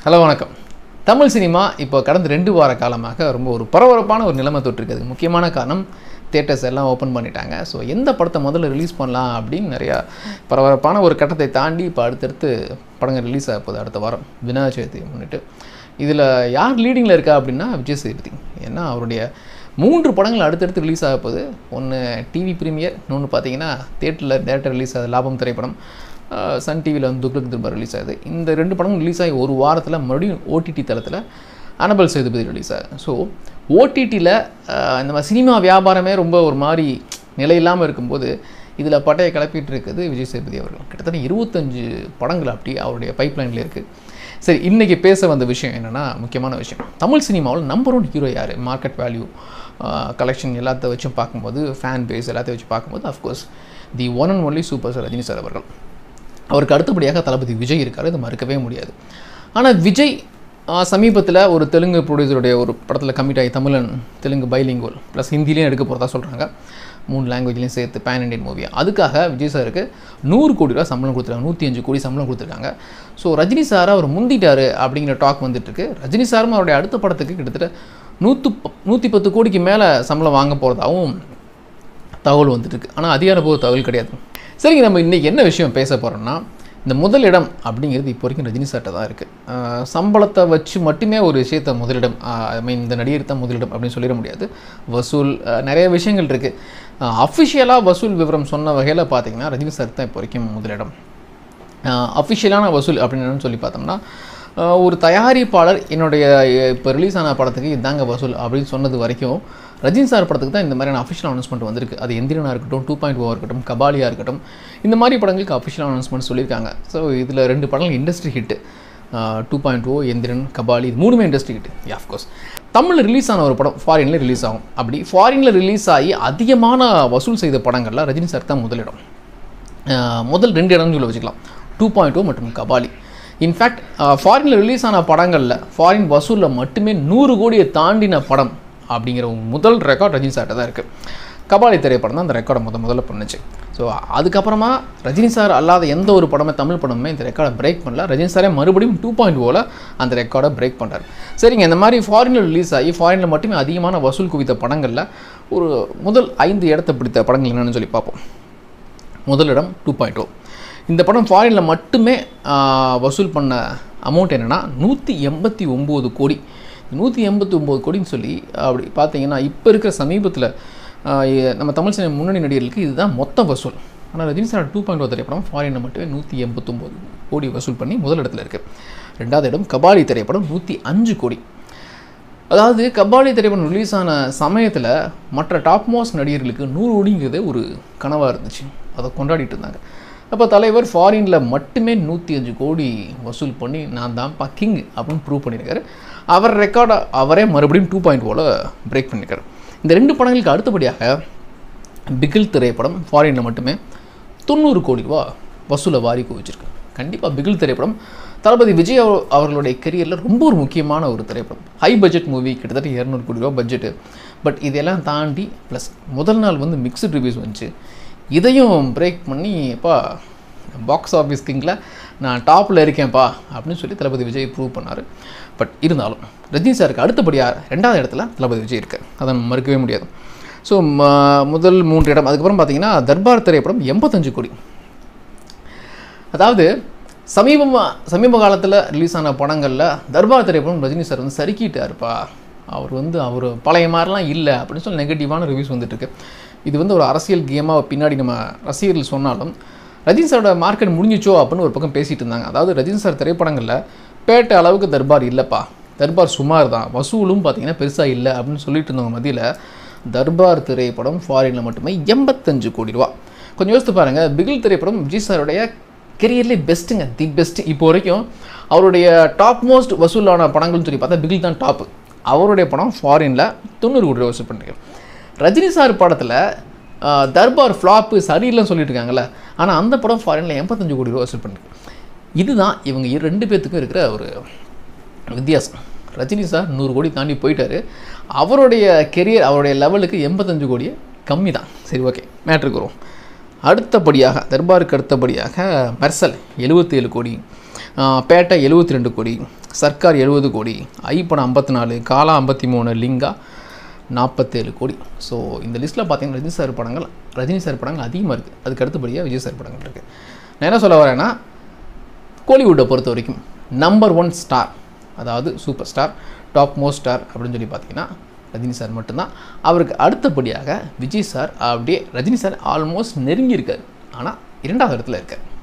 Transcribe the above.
hello வணக்கம் Tamil cinema இப்போ கடந்த ரெண்டு வார காலமாக ரொம்ப ஒரு பரபரப்பான ஒரு நிலைமை தொட்டிருக்குது முக்கியமான காரணம் தேட்டர்ஸ் எல்லாம் ஓப்பன் பண்ணிட்டாங்க ஸோ எந்த படத்தை முதல்ல ரிலீஸ் பண்ணலாம் அப்படின்னு நிறையா பரபரப்பான ஒரு கட்டத்தை தாண்டி இப்போ அடுத்தடுத்து படங்கள் ரிலீஸ் ஆக போகுது அடுத்த வாரம் விநாயகர் சதுர்த்தியை முன்னிட்டு இதில் யார் லீடிங்கில் இருக்கா அப்படின்னா விஜய் சேதுபதி ஏன்னா அவருடைய மூன்று படங்கள் அடுத்தடுத்து ரிலீஸ் ஆக போகுது ஒன்று டிவி ப்ரீமியர் இன்னொன்று பார்த்தீங்கன்னா தேட்டரில் டேரக்டர் ரிலீஸ் ஆகுது லாபம் திரைப்படம் அஹ் சன் டிவியில் வந்து துக்ளக் திரும்ப ரிலீஸ் ஆகுது இந்த ரெண்டு படமும் ரிலீஸ் ஆகி ஒரு வாரத்தில் மறுபடியும் ஓடிடி தளத்தில் அனபல் சேதுபதி ரிலீஸ் ஆகுது ஸோ ஓடிடியில் இந்த மாதிரி சினிமா வியாபாரமே ரொம்ப ஒரு மாதிரி நிலை இல்லாமல் இருக்கும்போது இதில் பட்டையை கிளப்பிட்டு இருக்குது விஜய் சேதுபதி அவர்கள் கிட்டத்தட்ட இருபத்தஞ்சு படங்கள் அப்படி அவருடைய பைப்லைனில் இருக்குது சரி இன்றைக்கி பேச வந்த விஷயம் என்னென்னா முக்கியமான விஷயம் தமிழ் சினிமாவில் நம்பர் ஒன் ஹீரோ யார் மார்க்கெட் வேல்யூ கலெக்ஷன் எல்லாத்த வச்சும் பார்க்கும்போது ஃபேன் பேஸ் எல்லாத்தையும் வச்சு பார்க்கும்போது of course the one and only super star Rajini sir அவர்கள் அவருக்கு அடுத்தபடியாக தளபதி விஜய் இருக்கார் இது மறுக்கவே முடியாது ஆனால் விஜய் சமீபத்தில் ஒரு தெலுங்கு ப்ரொடியூசருடைய ஒரு படத்தில் கமிட் ஆகி தமிழன் தெலுங்கு பைலிங்கோல் ப்ளஸ் ஹிந்திலையும் எடுக்க போகிறதா சொல்கிறாங்க மூணு லாங்குவேஜ்லையும் சேர்த்து பேன் இண்டியன் மூவி அதுக்காக விஜய் சாருக்கு நூறு கோடி ரூபா சம்பளம் கொடுத்துருக்காங்க நூற்றி அஞ்சு கோடி சம்பளம் கொடுத்துருக்காங்க ஸோ ரஜினி சாரை அவர் முந்திட்டாரு அப்படிங்கிற டாக் வந்துட்டுருக்கு ரஜினி சாரும் அவருடைய அடுத்த படத்துக்கு கிட்டத்தட்ட நூற்று நூற்றி பத்து கோடிக்கு மேலே சம்பளம் வாங்க போகிறதாகவும் தகவல் வந்துட்டுருக்கு ஆனால் அதிகாரப்பூர்வ தகவல் கிடையாது சரிங்க நம்ம இன்றைக்கி என்ன விஷயம் பேச போகிறோம்னா இந்த முதலிடம் அப்படிங்கிறது இப்போ வரைக்கும் ரஜினி சார்ட்ட தான் இருக்குது சம்பளத்தை வச்சு மட்டுமே ஒரு விஷயத்த முதலிடம் ஐ மீன் இந்த நடிகர் தான் முதலிடம் அப்படின்னு சொல்லிட முடியாது வசூல் அஹ், நிறைய விஷயங்கள் இருக்குது அஃபிஷியலாக வசூல் விவரம் சொன்ன வகையில் பார்த்தீங்கன்னா ரஜினி சார் தான் இப்போ வரைக்கும் முதலிடம் அஃபிஷியலான வசூல் அப்படின்னு என்னன்னு சொல்லி பார்த்தோம்னா அஹ், ஒரு தயாரிப்பாளர் என்னுடைய இப்போ ரிலீஸ் ஆன படத்துக்கு இதாங்க வசூல் அப்படின்னு சொன்னது வரைக்கும் ரஜினி சார் படத்துக்கு தான் இந்த மாதிரியான அஃபிஷியல் அனௌன்ஸ்மெண்ட் வந்திருக்கு அது எந்திரனாக இருக்கட்டும் டூ பாயிண்ட் ஓ இருக்கட்டும் கபாலியாக இருக்கட்டும் இந்த மாதிரி படங்களுக்கு அஃபிஷியல் அனௌன்ஸ்மெண்ட் சொல்லியிருக்காங்க ஸோ இதில் ரெண்டு படங்கள் industry hit two point O Enthiran Kabali இது மூணுமே இண்டஸ்ட்ரி ஹிட் ஆஃப்கோர்ஸ் தமிழில் ரிலீஸ் ஆன ஒரு படம் ஃபாரினில் ரிலீஸ் ஆகும் அப்படி ஃபாரினில் ரிலீஸ் ஆகி அதிகமான வசூல் செய்த படங்களில் ரஜினி சார் தான் முதலிடம் அஹ் முதல் ரெண்டு இடம்னு சொல்ல வச்சுக்கலாம் டூ பாயிண்ட் ஓ மற்றும் கபாலி இன்ஃபேக்ட் ஃபாரினில் ரிலீஸ் ஆன படங்களில் ஃபாரின் வசூலில் மட்டுமே நூறு கோடியை தாண்டின படம் அப்படிங்கிற முதல் ரெக்கார்ட் ரஜினி சார்ட்ட தான் இருக்குது கபாலி திரைப்படம் தான் அந்த ரெக்கார்டை முத முதல்ல பண்ணுச்சு ஸோ அதுக்கப்புறமா ரஜினி சார் அல்லாத எந்த ஒரு படமே தமிழ் படமே இந்த ரெக்கார்டை பிரேக் பண்ணல ரஜினி சாரே மறுபடியும் டூ பாயிண்ட் ஓவில் அந்த ரெக்கார்டை பிரேக் பண்ணுறாரு சரிங்க இந்த மாதிரி ஃபாரினில் ரிலீஸ் ஆகி ஃபாரினில் மட்டுமே அதிகமான வசூல் குவித்த படங்களில் ஒரு முதல் ஐந்து இடத்தை பிடித்த படங்கள் என்னென்னு சொல்லி பார்ப்போம் முதலிடம் டூ பாயிண்ட் ஓ இந்த படம் ஃபாரினில் மட்டுமே ஆஹ், வசூல் பண்ண அமௌண்ட் என்னென்னா நூற்றி எண்பத்தி ஒம்பது கோடி நூற்றி எண்பத்தி ஒம்பது கோடின்னு சொல்லி அப்படி பார்த்தீங்கன்னா இப்போ இருக்கிற சமீபத்தில் நம்ம தமிழ் சினிமா முன்னணி நடிகர்களுக்கு இதுதான் மொத்த வசூல் ஆனால் Rajini sir two point O திரைப்படம் ஃபாரினில் மட்டுமே நூற்றி எண்பத்தொம்போது கோடி வசூல் பண்ணி முதல் இடத்துல இருக்குது ரெண்டாவது இடம் கபாலி திரைப்படம் நூற்றி அஞ்சு கோடி அதாவது கபாலி திரைப்படம் ரிலீஸ் ஆன சமயத்தில் மற்ற டாப் மோஸ்ட் நடிகர்களுக்கு நூறு கோடிங்கிறதே ஒரு கனவாக இருந்துச்சு அதை கொண்டாடிட்டு இருந்தாங்க அப்போ தலைவர் ஃபாரினில் மட்டுமே நூற்றி அஞ்சு கோடி வசூல் பண்ணி நான் தான் கிங் அப்படின்னு ப்ரூவ் பண்ணியிருக்காரு அவர் ரெக்கார்டை அவரே மறுபடியும் டூ பாயிண்ட் ஓவில் பிரேக் பண்ணியிருக்காரு இந்த ரெண்டு படங்களுக்கு அடுத்தபடியாக பிகில் திரைப்படம் ஃபாரினில் மட்டுமே தொண்ணூறு கோடி ரூபா வசூலை வாரி குவிச்சிருக்கு கண்டிப்பாக பிகில் திரைப்படம் தளபதி விஜய் அவ- அவர்களுடைய கெரியரில் ரொம்ப ஒரு முக்கியமான ஒரு திரைப்படம் ஹை பட்ஜெட் மூவி கிட்டத்தட்ட இரநூறு கோடி ரூபா பட்ஜெட்டு பட் இதெல்லாம் தாண்டி ப்ளஸ் முதல் நாள் வந்து மிக்சட் ரிவ்யூஸ் வந்துச்சு இதையும் பிரேக் பண்ணி எப்பா பாக்ஸ் ஆஃபீஸ் கிங்கில் நான் டாப்பில் இருக்கேன்ப்பா அப்படின்னு சொல்லி தளபதி விஜய் ப்ரூவ் பண்ணார் பட் இருந்தாலும் ரஜினி சாருக்கு அடுத்தபடியாக ரெண்டாவது இடத்துல தளபதி விஜய் இருக்கார் அதை நம்ம மறுக்கவே முடியாது ஸோ முதல் மூன்று இடம் அதுக்கப்புறம் பார்த்தீங்கன்னா தர்பார் திரைப்படம் எண்பத்தஞ்சு கோடி அதாவது சமீபமாக சமீப காலத்தில் ரிலீஸ் ஆன படங்களில் தர்பார் திரைப்படம் ரஜினி சார் வந்து சறுக்கிட்டாருப்பா அவர் வந்து அவர் பழைய மாதிரிலாம் இல்லை அப்படின்னு சொல்லி நெகட்டிவான ரிவ்யூஸ் வந்துட்டுருக்கு இது வந்து ஒரு அரசியல் கேமாக பின்னாடி நம்ம ரசிகர்கள் சொன்னாலும் ரஜினி சாரோட மார்க்கெட் முடிஞ்சிச்சோ அப்படின்னு ஒரு பக்கம் பேசிகிட்டு இருந்தாங்க அதாவது ரஜினி சார் திரைப்படங்களில் பேட்ட அளவுக்கு தர்பார் இல்லைப்பா தர்பார் சுமார் தான் வசூலும் பார்த்தீங்கன்னா பெருசாக இல்லை அப்படின்னு சொல்லிட்டு இருந்தவங்க மத்தியில் தர்பார் திரைப்படம் ஃபாரினில் மட்டுமே எண்பத்தஞ்சு கோடி ரூபா கொஞ்சம் யோசித்து பாருங்கள் பிகில் திரைப்படம் விஜய் சாருடைய கெரியர்லேயே பெஸ்ட்டுங்க தி பெஸ்ட் இப்போ வரைக்கும் அவருடைய டாப் மோஸ்ட் வசூலான படங்கள்னு சொல்லி பார்த்தா பிகில் தான் டாப்பு அவருடைய படம் ஃபாரினில் தொண்ணூறு கோடி ரூபா வசூல் பண்ணிருக்காரு ரஜினி சார் படத்தில் தர்பார் ஃப்ளாப்பு சரியில்லைன்னு சொல்லிட்டு இருக்காங்கல்ல ஆனால் அந்த படம் ஃபாரினில் எண்பத்தஞ்சு கோடி ரூபா வசூல் பண்ணிருக்கு இதுதான் இவங்க இரு- ரெண்டு பேர்த்துக்கும் இருக்கிற ஒரு வித்தியாசம் ரஜினி சார் நூறு கோடி தாண்டி போயிட்டாரு அவருடைய கெரியர் அவருடைய லெவலுக்கு எண்பத்தஞ்சு கோடியே கம்மி தான் சரி ஓகே மேட்ருக்கு வரும் அடுத்தபடியாக தர்பாருக்கு அடுத்தபடியாக மெர்சல் 77 கோடி ஆஹ் பேட்டை 72 ரெண்டு கோடி சர்க்கார் எழுபது கோடி ஐப்படம் ஐம்பத்தி நாலு காலா ஐம்பத்தி மூணு லிங்கா நாற்பத்தேழு கோடி ஸோ இந்த லிஸ்ட்டில் பார்த்தீங்கன்னா ரஜினி சார் படங்கள் ரஜினி சார் படங்கள் அதிகமாக இருக்குது அதுக்கு அடுத்தபடியாக விஜய் சார் படங்கள் இருக்குது நான் என்ன சொல்ல வரேன்னா கோலிவுட்டை பொறுத்த வரைக்கும் நம்பர் ஒன் ஸ்டார் அதாவது super star top most star அப்படின்னு சொல்லி பார்த்தீங்கன்னா ரஜினி சார் மட்டும்தான் அவருக்கு அடுத்தபடியாக விஜய் சார் அப்படியே ரஜினி சார் ஆல்மோஸ்ட் நெருங்கி இருக்கார் ஆனால் இரண்டாவது இடத்துல இருக்கார்